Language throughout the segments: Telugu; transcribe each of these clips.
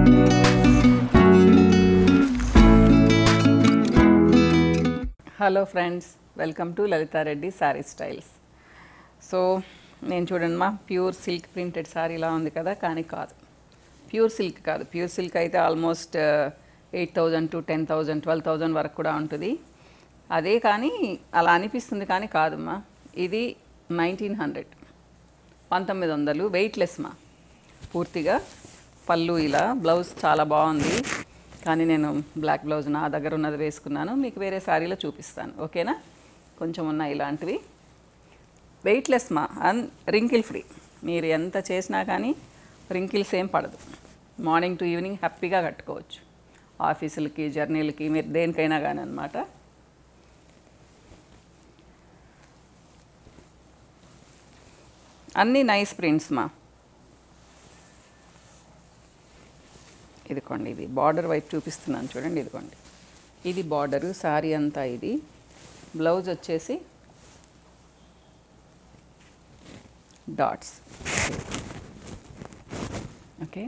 Hello friends welcome to Lalitha Reddy sari styles so నేను చూడండి మా ప్యూర్ సిల్క్ ప్రింటెడ్ శారీ ఇలా ఉంది కదా కానీ కాదు ప్యూర్ సిల్క్ కాదు ప్యూర్ సిల్క్ అయితే almost eight thousand to ten thousand twelve thousand వరకు కూడా ఉంటుంది అదే కానీ అలా అనిపిస్తుంది కానీ కాదమ్మా ఇది నైన్టీన్ హండ్రెడ్ పంతొమ్మిది వందలు వెయిట్లెస్ మా పూర్తిగా పళ్ళు ఇలా బ్లౌజ్ చాలా బాగుంది కానీ నేను బ్లాక్ బ్లౌజ్ నా దగ్గర ఉన్నది వేసుకున్నాను మీకు వేరే శారీలో చూపిస్తాను ఓకేనా కొంచెం ఉన్నాయి ఇలాంటివి వెయిట్లెస్ మా అన్ రింకిల్ ఫ్రీ మీరు ఎంత చేసినా కానీ రింకిల్స్ ఏం పడదు మార్నింగ్ టు ఈవినింగ్ హ్యాపీగా కట్టుకోవచ్చు ఆఫీసులకి జర్నీలకి మీరు దేనికైనా కానీ అనమాట అన్నీ నైస్ ప్రింట్స్ మా ఇదిగోండి ఇది బార్డర్ వైపు చూపిస్తున్నాను చూడండి ఇదిగోండి ఇది బార్డరు శారీ అంతా ఇది బ్లౌజ్ వచ్చేసి డాట్స్ ఓకే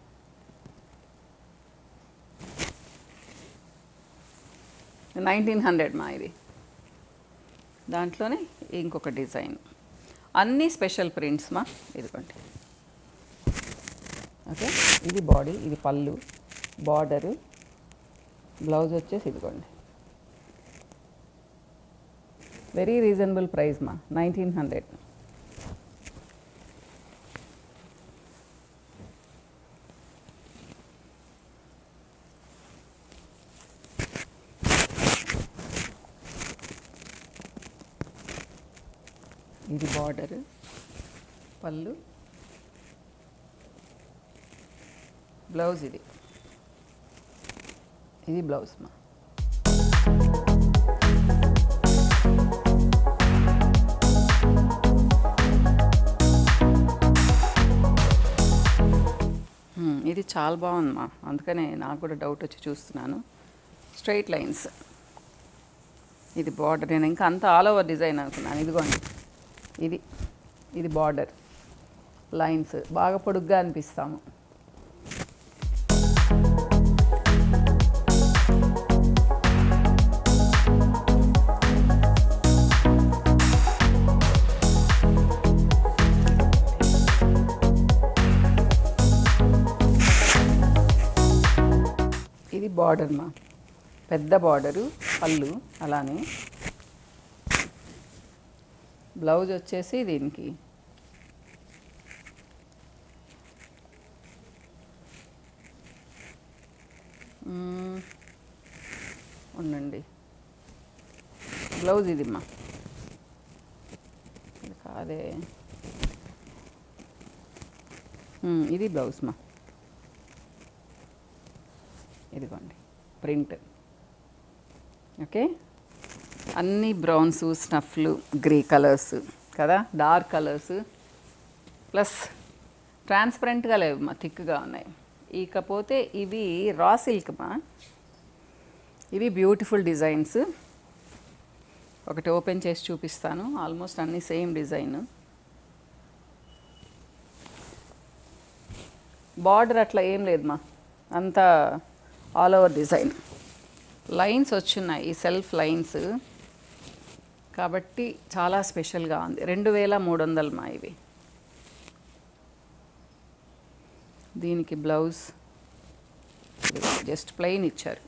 నైన్టీన్ హండ్రెడ్ మా ఇది దాంట్లోనే ఇంకొక డిజైన్ అన్నీ స్పెషల్ ప్రింట్స్ మా ఇదిగోండి ఓకే ఇది బాడీ ఇది పళ్ళు బార్డరు బ్లౌజ్ వచ్చేసి ఇదిగోండి వెరీ రీజనబుల్ ప్రైస్ మా నైన్టీన్ హండ్రెడ్ ఇది బార్డరు పళ్ళు బ్లౌజ్ ఇది ఇది బ్లౌజ్ మా హ్మ్, ఇది చాలా బాగుందమ్మా అందుకనే నాకు కూడా డౌట్ వచ్చి చూస్తున్నాను స్ట్రైట్ లైన్స్ ఇది బార్డర్ నేను ఇంకా అంతా ఆల్ ఓవర్ డిజైన్ అనుకున్నాను ఇదిగోండి ఇది ఇది బార్డర్ లైన్స్ బాగా పొడుగ్గా అనిపిస్తాము ఇది బార్డర్ మా పెద్ద బార్డరు పళ్ళు అలానే బ్లౌజ్ వచ్చేసి దీనికి మ్మ్. ఉండండి బ్లౌజ్ ఇది మా ఇది కాదే మ్మ్, ఇది బ్లౌజ్ మా ఇదిగోండి ప్రింట్ ఓకే అన్ని బ్రౌన్స్ స్నఫ్లు గ్రే కలర్స్ కదా డార్క్ కలర్స్ ప్లస్ ట్రాన్స్పరెంట్గా లేవు మా థిక్గా ఉన్నాయి ఇకపోతే ఇవి రా సిల్క్ మా ఇవి బ్యూటిఫుల్ డిజైన్స్ ఒకటి ఓపెన్ చేసి చూపిస్తాను ఆల్మోస్ట్ అన్ని సేమ్ డిజైన్ బార్డర్ అట్లా ఏం లేదు మా అంతా ఆల్ ఓవర్ డిజైన్ లైన్స్ వచ్చున్నాయి ఈ సెల్ఫ్ లైన్స్ కాబట్టి చాలా స్పెషల్గా ఉంది రెండు వేల మూడు వందలు మా ఇవి దీనికి బ్లౌజ్ జస్ట్ ప్లెయిన్ ఇచ్చారు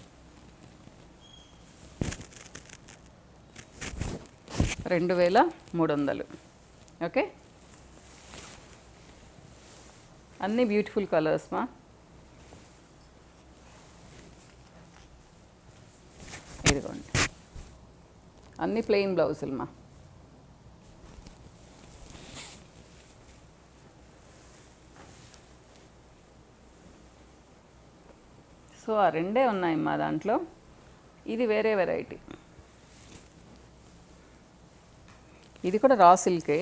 రెండు వేల మూడు వందలు ఓకే అన్నీ బ్యూటిఫుల్ కలర్స్ మా ఇదిగోండి అన్ని ప్లెయిన్ బ్లౌజులు మా సో ఆ రెండే ఉన్నాయి మా దాంట్లో ఇది వేరే వెరైటీ ఇది కూడా రా సిల్కే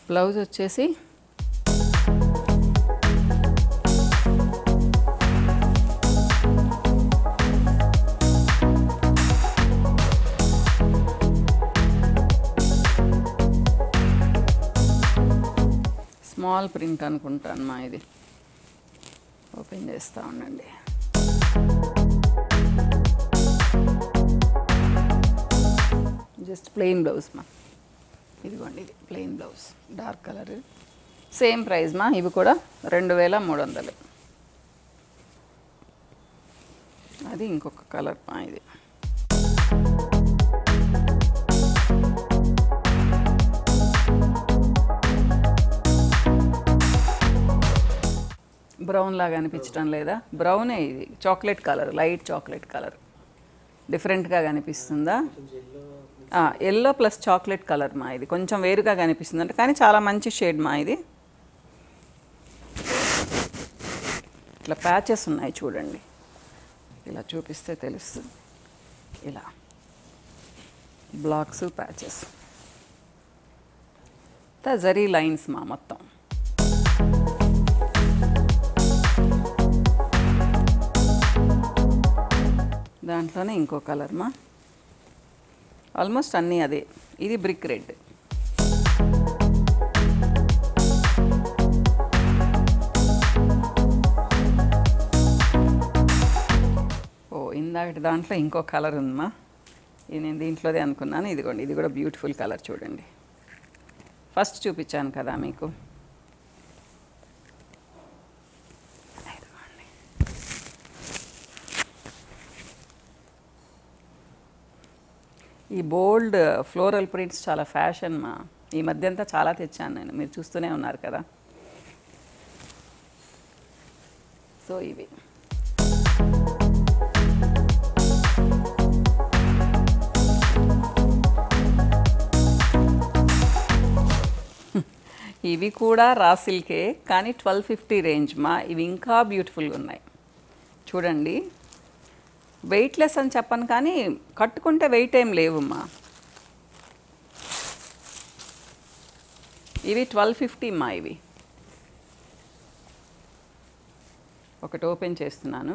బ్లౌజ్ వచ్చేసి స్మాల్ ప్రింట్ అనుకుంటాను మా ఇది ఓపెన్ చేస్తూ ఉండండి జస్ట్ ప్లెయిన్ బ్లౌజ్ మా ఇదిగోండి ఇది plain blouse dark colour same price మా ఇవి కూడా రెండు వేల మూడు వందలు అది ఇంకొక కలర్ మా ఇది బ్రౌన్ లాగా అనిపించడం లేదా బ్రౌనే ఇది chocolate colour light chocolate colour డిఫరెంట్గా కనిపిస్తుందా ఎల్లో ప్లస్ చాక్లెట్ కలర్ మా ఇది కొంచెం వేరుగా కనిపిస్తుంది అంటే కానీ చాలా మంచి షేడ్ మా ఇది ఇట్లా ప్యాచెస్ ఉన్నాయి చూడండి ఇలా చూపిస్తే తెలుస్తుంది ఇలా బ్లాక్స్ ప్యాచెస్ జరీ లైన్స్ మా మొత్తం దాంట్లోనే ఇంకో కలర్ మా ఆల్మోస్ట్ అన్నీ అదే ఇది బ్రిక్ రెడ్ ఓ ఇందాకటి దాంట్లో ఇంకో కలర్ ఉందమ్మా ఇది నేను దీంట్లోదే అనుకున్నాను ఇదిగోండి ఇది కూడా బ్యూటిఫుల్ కలర్ చూడండి ఫస్ట్ చూపించాను కదా మీకు ఇదిగోండి. ఈ బోల్డ్ ఫ్లోరల్ ప్రింట్స్ చాలా ఫ్యాషన్ మా ఈ మధ్య అంతా చాలా తెచ్చాను నేను మీరు చూస్తూనే ఉన్నారు కదా సో ఇవి ఇవి కూడా రా సిల్కే కానీ ట్వెల్వ్ ఫిఫ్టీ రేంజ్ మా ఇవి ఇంకా బ్యూటిఫుల్గా ఉన్నాయి చూడండి వెయిట్లెస్ అని చెప్పను కానీ కట్టుకుంటే వెయిట్ ఏం లేవమ్మా ఇవి ట్వెల్వ్ ఫిఫ్టీ మా ఇవి ఒకటి ఓపెన్ చేస్తున్నాను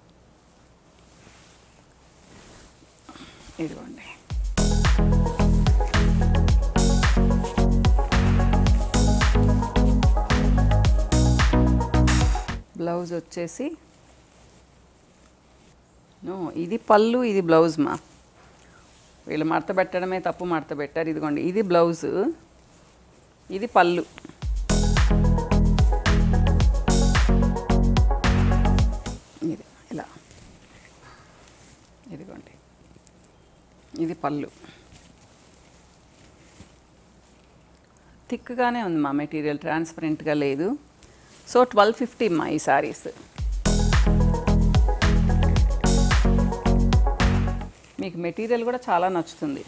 ఇదిగోండి బ్లౌజ్ వచ్చేసి నో ఇది పళ్ళు ఇది బ్లౌజ్ మా వీళ్ళు మడత పెట్టడమే తప్పు మడత పెట్టారు ఇదిగోండి ఇది బ్లౌజ్ ఇది పళ్ళు ఇది ఇలా ఇదిగోండి ఇది పళ్ళు థిక్గానే ఉంది మా మెటీరియల్ ట్రాన్స్పరెంట్గా లేదు సో ట్వెల్వ్ ఫిఫ్టీ మా ఈ సారీస్ మీకు మెటీరియల్ కూడా చాలా నచ్చుతుంది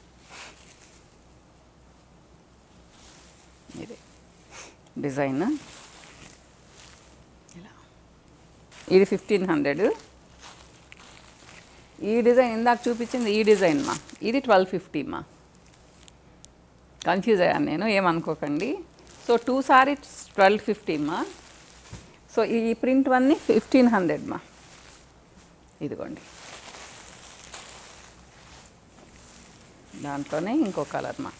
ఇది డిజైన్ ఇలా ఇది ఫిఫ్టీన్ హండ్రెడ్ ఈ డిజైన్ ఇందాక చూపించింది ఈ డిజైన్ మా ఇది ట్వెల్వ్ ఫిఫ్టీ మా కన్ఫ్యూజ్ అయ్యాను నేను ఏమనుకోకండి so two saris twelve fifty మా సో ఈ ప్రింట్ వన్ని ఫిఫ్టీన్ హండ్రెడ్ మా ఇదిగోండి దాంట్లోనే ఇంకో కలర్ మా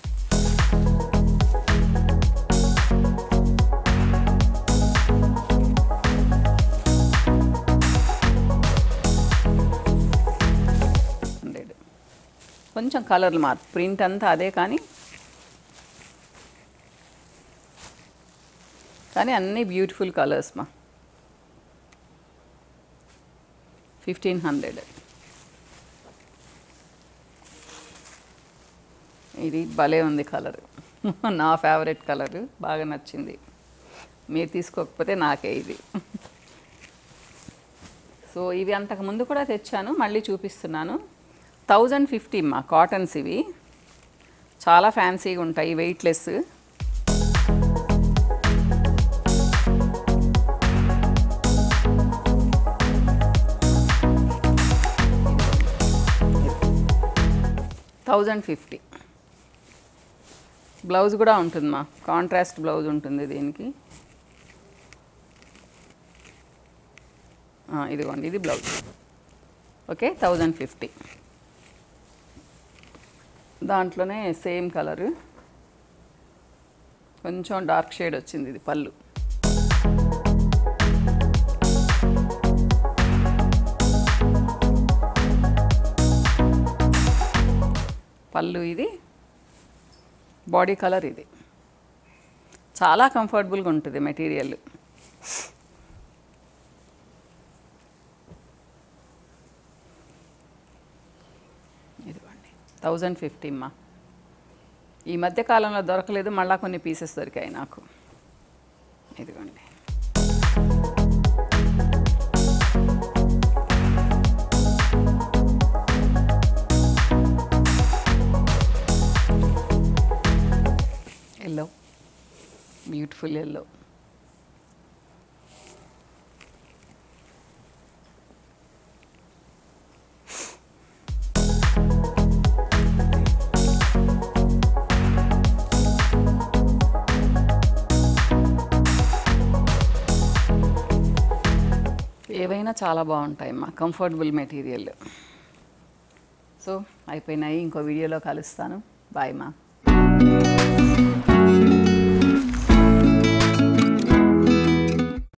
హండ్రెడ్ కొంచెం కలర్లు మార్పు ప్రింట్ అంతా అదే కానీ కానీ అన్నీ బ్యూటిఫుల్ కలర్స్ మా ఫిఫ్టీన్ హండ్రెడ్ ఇది భలే ఉంది కలర్ నా ఫేవరెట్ కలర్ బాగా నచ్చింది మీరు తీసుకోకపోతే నాకే ఇది సో ఇవి అంతకు ముందు కూడా తెచ్చాను మళ్ళీ చూపిస్తున్నాను థౌజండ్ ఫిఫ్టీ మా కాటన్స్ ఇవి చాలా ఫ్యాన్సీగా ఉంటాయి వెయిట్లెస్ థౌజండ్ ఫిఫ్టీ బ్లౌజ్ కూడా ఉంటుంది మా కాంట్రాస్ట్ బ్లౌజ్ ఉంటుంది దీనికి ఆ, ఇదిగోండి ఇది బ్లౌజ్ ఓకే థౌజండ్ ఫిఫ్టీ దాంట్లోనే సేమ్ కలరు కొంచెం డార్క్ షేడ్ వచ్చింది ఇది పళ్ళు పళ్ళు ఇది బాడీ కలర్ ఇది చాలా కంఫర్టబుల్గా ఉంటుంది మెటీరియల్ ఇదిగోండి థౌజండ్ ఫిఫ్టీ అమ్మా ఈ మధ్య కాలంలో దొరకలేదు మళ్ళా కొన్ని పీసెస్ దొరికాయి నాకు ఇదిగోండి ఎల్లో బ్యూటిఫుల్ ఎల్లో ఏవైనా చాలా బాగుంటాయమ్మా కంఫర్టబుల్ మెటీరియల్ సో అయిపోయినాయి ఇంకో వీడియోలో కలుస్తాను బాయ్ మా